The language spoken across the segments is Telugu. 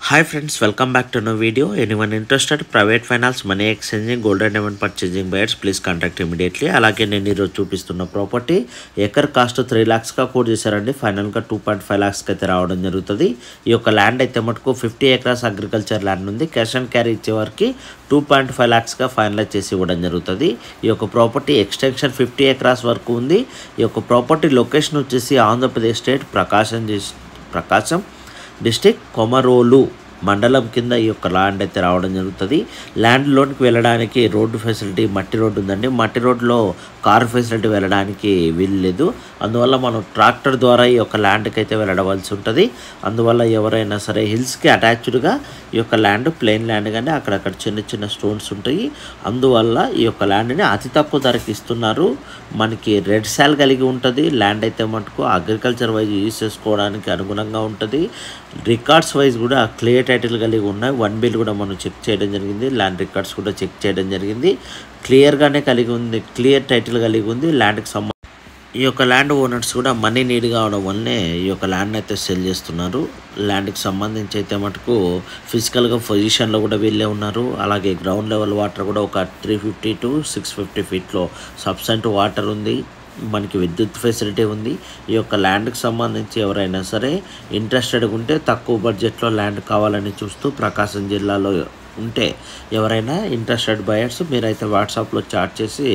hi friends welcome back to no video anyone interested private finance money exchanging gold and diamond purchasing buyers please contact immediately అలాగే నేను ఈరోజు చూపిస్తున్న ప్రాపర్టీ ఎకర్ కాస్ట్ త్రీ ల్యాక్స్గా కోట్ చేశారండి ఫైనల్గా టూ పాయింట్ ఫైవ్ ల్యాక్స్కి అయితే రావడం జరుగుతుంది ఈ యొక్క ల్యాండ్ అయితే మటుకు ఫిఫ్టీ ఎకరాస్ అగ్రికల్చర్ ల్యాండ్ ఉంది క్యాష్ అండ్ క్యారీ ఇచ్చేవారికి టూ పాయింట్ ఫైవ్ ల్యాక్స్గా ఫైనలైజ్ చేసి ఇవ్వడం జరుగుతుంది ఈ యొక్క ప్రాపర్టీ ఎక్స్టెన్షన్ ఫిఫ్టీ ఎకరాస్ వరకు ఉంది ఈ యొక్క ప్రాపర్టీ లొకేషన్ వచ్చేసి ఆంధ్రప్రదేశ్ స్టేట్ ప్రకాశం జిస్- ప్రకాశం డిస్టిక్ కొమరోలు మండలం కింద ఈ యొక్క ల్యాండ్ అయితే రావడం జరుగుతుంది ల్యాండ్ లోన్కి వెళ్ళడానికి రోడ్డు ఫెసిలిటీ మట్టి రోడ్డు ఉందండి మట్టి రోడ్లో కార్ ఫెసిలిటీ వెళ్ళడానికి వీలు లేదు అందువల్ల మనం ట్రాక్టర్ ద్వారా ఈ యొక్క ల్యాండ్కి అయితే వెళ్ళవలసి ఉంటుంది అందువల్ల ఎవరైనా సరే హిల్స్కి అటాచ్డ్గా ఈ యొక్క ల్యాండ్ ప్లెయిన్ ల్యాండ్ కానీ అక్కడక్కడ చిన్న చిన్న స్టోన్స్ ఉంటాయి అందువల్ల ఈ యొక్క ల్యాండ్ని అతి తక్కువ ధరకి ఇస్తున్నారు మనకి రెడ్ సాల్ కలిగి ఉంటుంది ల్యాండ్ అయితే మటుకు అగ్రికల్చర్ వైజ్ యూజ్ చేసుకోవడానికి అనుగుణంగా ఉంటుంది రికార్డ్స్ వైజ్ కూడా క్లియర్ టైటిల్ కలిగి ఉన్నాయి వన్ బిల్ కూడా మనం చెక్ చేయడం జరిగింది ల్యాండ్ రికార్డ్స్ కూడా చెక్ చేయడం జరిగింది క్లియర్గానే కలిగి ఉంది క్లియర్ టైటిల్ కలిగి ఉంది ల్యాండ్కి సంబంధించి ఈ యొక్క ల్యాండ్ ఓనర్స్ కూడా మనీ నీడ్ కావడం వల్లనే ఈ యొక్క ల్యాండ్ అయితే సెల్ చేస్తున్నారు ల్యాండ్కి సంబంధించి అయితే మటుకు ఫిజికల్గా పొజిషన్లో కూడా వీళ్ళే ఉన్నారు అలాగే గ్రౌండ్ లెవెల్ వాటర్ కూడా ఒక three fifty to six fifty ఫీట్లో సబ్సెంట్ వాటర్ ఉంది మనకి విద్యుత్ ఫెసిలిటీ ఉంది ఈ యొక్క ల్యాండ్కి సంబంధించి ఎవరైనా సరే ఇంట్రెస్టెడ్ ఉంటే తక్కువ బడ్జెట్లో ల్యాండ్ కావాలని చూస్తూ ప్రకాశం జిల్లాలో ఉంటే ఎవరైనా ఇంట్రెస్టెడ్ బయర్స్ మీరైతే వాట్సాప్లో చాట్ చేసి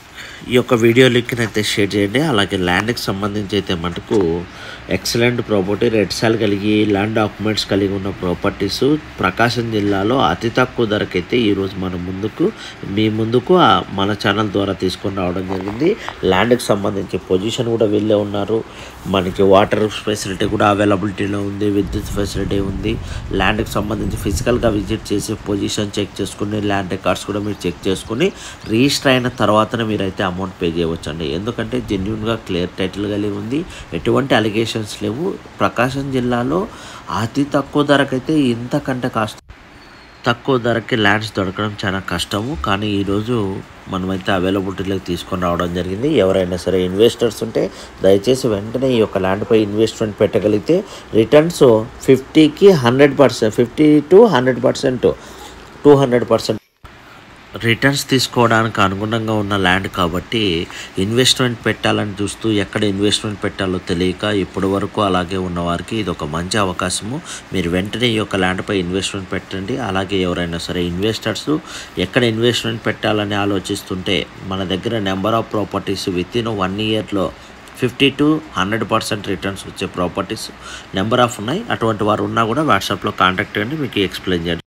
ఈ యొక్క వీడియో లింక్ని అయితే షేర్ చేయండి అలాగే ల్యాండ్కి సంబంధించి అయితే మటుకు ఎక్సలెంట్ ప్రాపర్టీ రెడ్ సాల్ కలిగి ల్యాండ్ డాక్యుమెంట్స్ కలిగి ఉన్న ప్రాపర్టీస్ ప్రకాశం జిల్లాలో అతి తక్కువ ధరకైతే ఈరోజు మన ముందుకు మీ ముందుకు ఆ మన ఛానల్ ద్వారా తీసుకొని రావడం జరిగింది ల్యాండ్కి సంబంధించి పొజిషన్ కూడా వెళ్ళే ఉన్నారు మనకి వాటర్ ఫెసిలిటీ కూడా అవైలబిలిటీలో ఉంది విద్యుత్ ఫెసిలిటీ ఉంది ల్యాండ్కి సంబంధించి ఫిజికల్గా విజిట్ చేసి పొజిషన్ చెక్ చేసుకుని ల్యాండ్ రికార్డ్స్ కూడా మీరు చెక్ చేసుకుని రిజిస్టర్ అయిన తర్వాతనే మీరైతే అమౌంట్ పే చేయవచ్చండి ఎందుకంటే జెన్యున్గా క్లియర్ టైటిల్ కలిగి ఉంది ఎటువంటి అలిగేషన్స్ లేవు ప్రకాశం జిల్లాలో అతి తక్కువ ధరకైతే ఇంతకంటే కాస్ట్ తక్కువ ధరకి ల్యాండ్స్ దొరకడం చాలా కష్టము కానీ ఈరోజు మనమైతే అవైలబిలిటీలోకి తీసుకొని రావడం జరిగింది ఎవరైనా సరే ఇన్వెస్టర్స్ ఉంటే దయచేసి వెంటనే ఈ యొక్క ల్యాండ్పై ఇన్వెస్ట్మెంట్ పెట్టగలిగితే రిటర్న్స్ ఫిఫ్టీకి hundred percent fifty to hundred percent two hundred percent returns తీసుకోవడానికి అనుగుణంగా ఉన్న ల్యాండ్ కాబట్టి ఇన్వెస్ట్మెంట్ పెట్టాలని చూస్తూ ఎక్కడ ఇన్వెస్ట్మెంట్ పెట్టాలో తెలియక ఇప్పటి వరకు అలాగే ఉన్న వారికి ఇది ఒక మంచి అవకాశము మీరు వెంటనే ఈ యొక్క ల్యాండ్పై ఇన్వెస్ట్మెంట్ పెట్టండి అలాగే ఎవరైనా సరే ఇన్వెస్టర్స్ ఎక్కడ ఇన్వెస్ట్మెంట్ పెట్టాలని ఆలోచిస్తుంటే మన దగ్గర number of properties within one ఇయర్లో fifty to hundred percent returns వచ్చే ప్రాపర్టీస్ నెంబర్ ఆఫ్ ఉన్నాయి అటువంటి వారు ఉన్నా కూడా వాట్సాప్లో కాంటాక్ట్ అయ్యండి మీకు ఎక్స్ప్లెయిన్ చేయండి